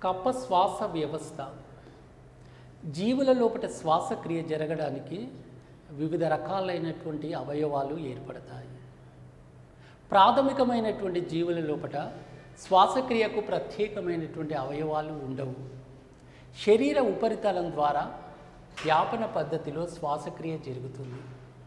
కప్ప శ్వాస వ్యవస్థ జీవుల లోపల శ్వాసక్రియ జరగడానికి వివిధ రకాలైనటువంటి అవయవాలు ఏర్పడతాయి ప్రాథమికమైనటువంటి జీవుల లోపల శ్వాసక్రియకు ప్రత్యేకమైనటువంటి అవయవాలు ఉండవు శరీర ఉపరితలం ద్వారా వ్యాపన పద్ధతిలో శ్వాసక్రియ జరుగుతుంది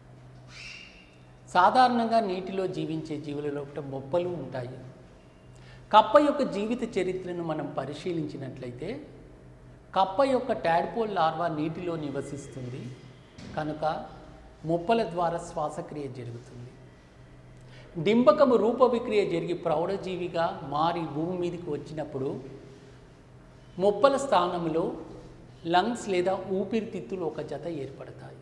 సాధారణంగా నీటిలో జీవించే జీవుల లోపల మొప్పలు ఉంటాయి కప్ప యొక్క జీవిత చరిత్రను మనం పరిశీలించినట్లయితే కప్ప యొక్క టాడ్పోల్ లార్వా నీటిలో నివసిస్తుంది కనుక మొప్పల ద్వారా శ్వాసక్రియ జరుగుతుంది డింబకము రూప విక్రియ జరిగి ప్రౌఢజీవిగా మారి భూమి మీదకి వచ్చినప్పుడు మొప్పల స్థానంలో లంగ్స్ లేదా ఊపిరితిత్తులు ఒక జత ఏర్పడతాయి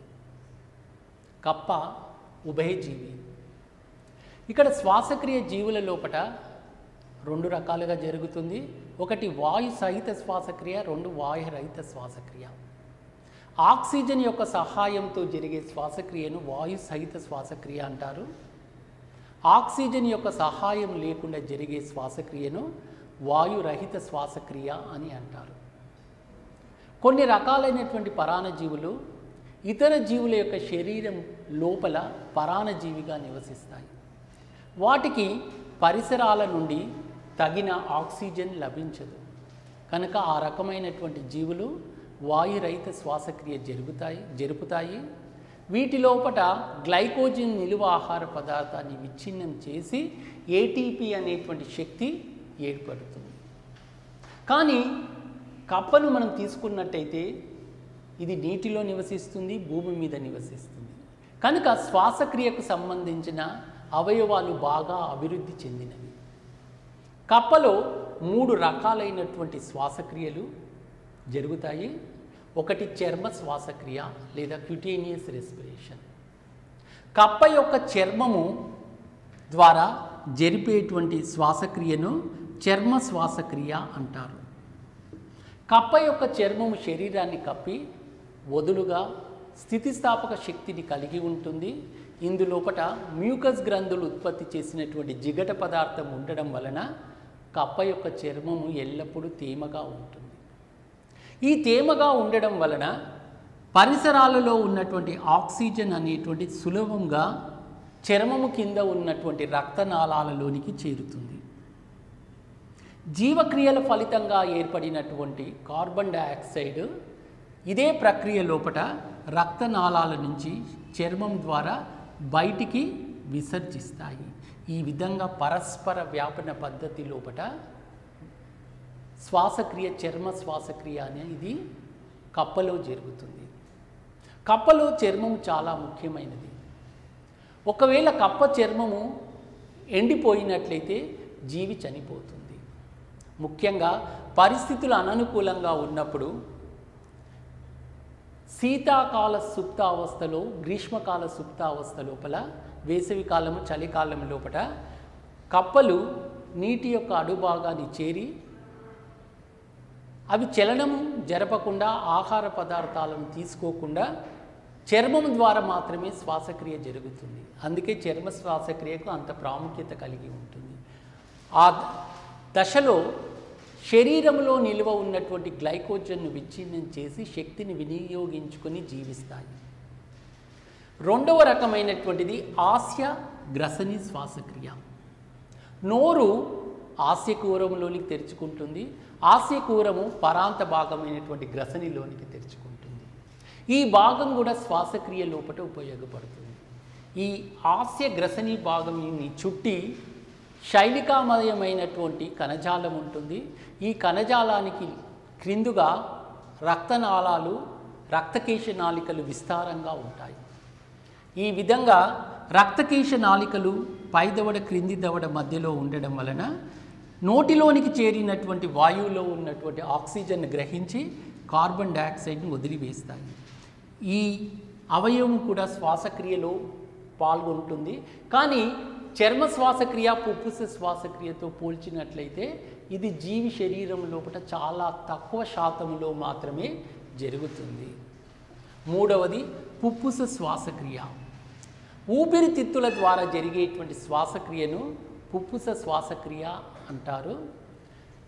కప్ప ఉభయజీవి ఇక్కడ శ్వాసక్రియ జీవుల లోపట రెండు రకాలుగా జరుగుతుంది ఒకటి వాయు సహిత శ్వాసక్రియ రెండు వాయు రహిత శ్వాసక్రియ ఆక్సిజన్ యొక్క సహాయంతో జరిగే శ్వాసక్రియను వాయు సహిత శ్వాసక్రియ అంటారు ఆక్సిజన్ యొక్క సహాయం లేకుండా జరిగే శ్వాసక్రియను వాయురహిత శ్వాసక్రియ అని అంటారు కొన్ని రకాలైనటువంటి పరాణజీవులు ఇతర జీవుల యొక్క శరీరం లోపల పరాణజీవిగా నివసిస్తాయి వాటికి పరిసరాల నుండి తగిన ఆక్సిజన్ లభించదు కనుక ఆ రకమైనటువంటి జీవులు వాయురహిత శ్వాసక్రియ జరుగుతాయి జరుపుతాయి వీటి లోపట గ్లైకోజన్ నిలువ ఆహార పదార్థాన్ని విచ్ఛిన్నం చేసి ఏటీపీ అనేటువంటి శక్తి ఏర్పడుతుంది కానీ కప్పను మనం తీసుకున్నట్టయితే ఇది నీటిలో నివసిస్తుంది భూమి మీద నివసిస్తుంది కనుక శ్వాసక్రియకు సంబంధించిన అవయవాలు బాగా అభివృద్ధి చెందినవి కప్పలో మూడు రకాలైనటువంటి శ్వాసక్రియలు జరుగుతాయి ఒకటి చర్మ శ్వాసక్రియ లేదా క్యూటేనియస్ రెస్పిరేషన్ కప్ప యొక్క చర్మము ద్వారా జరిపేటువంటి శ్వాసక్రియను చర్మ శ్వాసక్రియ అంటారు కప్ప యొక్క చర్మము శరీరాన్ని కప్పి వదులుగా స్థితిస్థాపక శక్తిని కలిగి ఉంటుంది ఇందులోపట మ్యూకస్ గ్రంథులు ఉత్పత్తి చేసినటువంటి జిగట పదార్థం ఉండడం వలన కప్ప యొక్క చర్మము ఎల్లప్పుడూ తేమగా ఉంటుంది ఈ తేమగా ఉండడం వలన పరిసరాలలో ఉన్నటువంటి ఆక్సిజన్ అనేటువంటి సులభంగా చర్మము కింద ఉన్నటువంటి రక్తనాళాలలోనికి చేరుతుంది జీవక్రియల ఫలితంగా ఏర్పడినటువంటి కార్బన్ డయాక్సైడ్ ఇదే ప్రక్రియ లోపట రక్తనాళాల నుంచి చర్మం ద్వారా బయటికి విసర్జిస్తాయి ఈ విధంగా పరస్పర వ్యాపన పద్ధతి లోపట శ్వాసక్రియ చర్మ శ్వాసక్రియ అనేది కప్పలో జరుగుతుంది కప్పలో చర్మం చాలా ముఖ్యమైనది ఒకవేళ కప్ప చర్మము ఎండిపోయినట్లయితే జీవి చనిపోతుంది ముఖ్యంగా పరిస్థితులు అననుకూలంగా ఉన్నప్పుడు శీతాకాల సుప్తావస్థలో గ్రీష్మకాల సుప్తావస్థ లోపల వేసవి కాలము చలికాలం లోపల కప్పలు నీటి యొక్క అడుభాగాన్ని చేరి అవి చలనం జరపకుండా ఆహార పదార్థాలను తీసుకోకుండా చర్మం ద్వారా మాత్రమే శ్వాసక్రియ జరుగుతుంది అందుకే చర్మ శ్వాసక్రియకు అంత ప్రాముఖ్యత కలిగి ఉంటుంది ఆ దశలో శరీరంలో నిల్వ ఉన్నటువంటి గ్లైకోజన్ను విచ్ఛిన్నం చేసి శక్తిని వినియోగించుకొని జీవిస్తాయి రెండవ రకమైనటువంటిది ఆస్య గ్రసని శ్వాసక్రియ నోరు ఆస్యకూరంలోనికి తెరుచుకుంటుంది ఆస్యకూరము పరాంత భాగమైనటువంటి గ్రసనిలోనికి తెరుచుకుంటుంది ఈ భాగం కూడా శ్వాసక్రియ లోపల ఉపయోగపడుతుంది ఈ ఆస్య గ్రసని భాగంని చుట్టి శైలికామయమైనటువంటి కణజాలం ఉంటుంది ఈ కణజాలానికి క్రిందుగా రక్తనాళాలు రక్తకేశ నాళికలు విస్తారంగా ఉంటాయి ఈ విధంగా రక్తకేశ నాళికలు పై దవడ క్రింది దవడ మధ్యలో ఉండడం వలన నోటిలోనికి చేరినటువంటి వాయువులో ఉన్నటువంటి ఆక్సిజన్ గ్రహించి కార్బన్ డయాక్సైడ్ని వదిలివేస్తాయి ఈ అవయవం కూడా శ్వాసక్రియలో పాల్గొంటుంది కానీ చర్మ శ్వాసక్రియ పుప్పుస శ్వాసక్రియతో పోల్చినట్లయితే ఇది జీవి శరీరం లోపల చాలా తక్కువ శాతంలో మాత్రమే జరుగుతుంది మూడవది పుప్పుస శ్వాసక్రియ ఊపిరితిత్తుల ద్వారా జరిగేటువంటి శ్వాసక్రియను పుప్పుస శ్వాసక్రియ అంటారు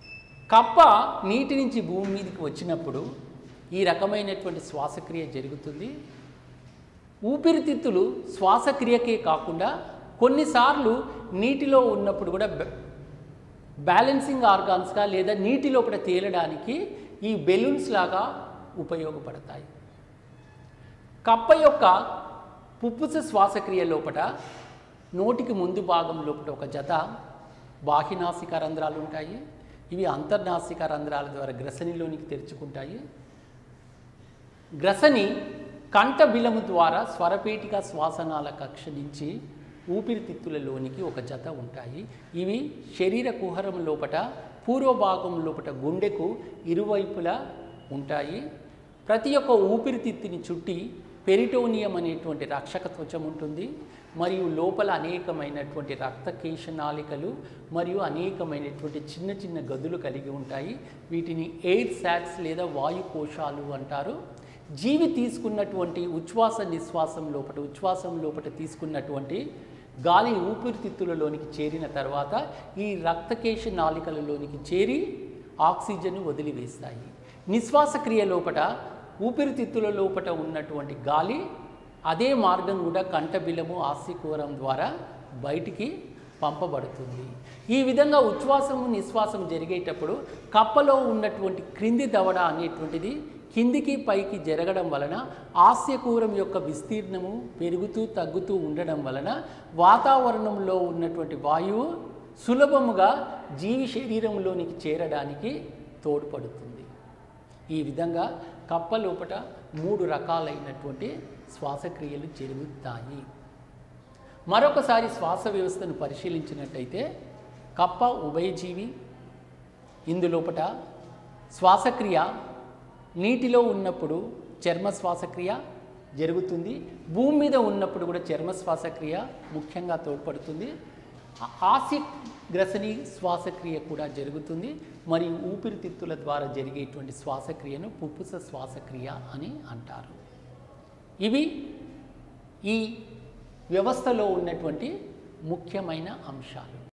కప్ప నీటి నుంచి భూమి మీదకి వచ్చినప్పుడు ఈ రకమైనటువంటి శ్వాసక్రియ జరుగుతుంది ఊపిరితిత్తులు శ్వాసక్రియకే కాకుండా కొన్నిసార్లు నీటిలో ఉన్నప్పుడు కూడా బె- బ్యాలెన్సింగ్ ఆర్గాన్స్గా లేదా నీటి లోపల తేలడానికి ఈ బెలూన్స్ లాగా ఉపయోగపడతాయి కప్ప యొక్క పుప్పుస శ్వాసక్రియ లోపల నోటికి ముందు భాగం లోపల ఒక జత బాహ్యనాసిక రంధ్రాలు ఉంటాయి ఇవి అంతర్నాసిక రంధ్రాల ద్వారా గ్రసనిలోనికి తెరుచుకుంటాయి గ్రసని కంఠ బిలము ద్వారా స్వరపేటిక శ్వాసనాల కక్ష నుంచి ఊపిరితిత్తులలోనికి ఒక జత ఉంటాయి ఇవి శరీర కుహరం లోపట పూర్వభాగం లోపట గుండెకు ఇరువైపులా ఉంటాయి ప్రతి ఒక్క ఊపిరితిత్తుని చుట్టి పెరిటోనియం అనేటువంటి రక్షక త్వచం ఉంటుంది మరియు లోపల అనేకమైనటువంటి రక్తకేశ నాళికలు మరియు అనేకమైనటువంటి చిన్న చిన్న గదులు కలిగి ఉంటాయి వీటిని ఎయిర్ సాక్స్ లేదా వాయు కోశాలు అంటారు జీవి తీసుకున్నటువంటి ఉచ్ఛ్వాస నిశ్వాసం లోపల ఉచ్ఛ్వాసం లోపల తీసుకున్నటువంటి గాలి ఊపిరితిత్తులలోనికి చేరిన తర్వాత ఈ రక్తకేశ నాళికలలోనికి చేరి ఆక్సిజన్ వదిలివేస్తాయి నిశ్వాస క్రియ లోపల ఊపిరితిత్తుల లోపల ఉన్నటువంటి గాలి అదే మార్గం కూడా కంఠబిలము ఆస్తికూరం ద్వారా బయటికి పంపబడుతుంది ఈ విధంగా ఉచ్ఛ్వాసము నిశ్వాసం జరిగేటప్పుడు కప్పలో ఉన్నటువంటి క్రింది దవడ అనేటువంటిది కిందికి పైకి జరగడం వలన ఆస్యకూరం యొక్క విస్తీర్ణము పెరుగుతూ తగ్గుతూ ఉండడం వలన వాతావరణంలో ఉన్నటువంటి వాయువు సులభముగా జీవి శరీరంలోనికి చేరడానికి తోడ్పడుతుంది ఈ విధంగా కప్ప లోపట మూడు రకాలైనటువంటి శ్వాసక్రియలు జరుగుతాయి మరొకసారి శ్వాస వ్యవస్థను పరిశీలించినట్టయితే కప్ప ఉభయజీవి ఇందులోపట శ్వాసక్రియ నీటిలో ఉన్నప్పుడు చర్మ శ్వాసక్రియ జరుగుతుంది భూమి మీద ఉన్నప్పుడు కూడా చర్మ శ్వాసక్రియ ముఖ్యంగా తోడ్పడుతుంది ఆ- ఆసిడ్ గ్రసని శ్వాసక్రియ కూడా జరుగుతుంది మరియు ఊపిరితిత్తుల ద్వారా జరిగేటువంటి శ్వాసక్రియను పుప్పుస శ్వాసక్రియ అని అంటారు ఇవి ఈ వ్యవస్థలో ఉన్నటువంటి ముఖ్యమైన అంశాలు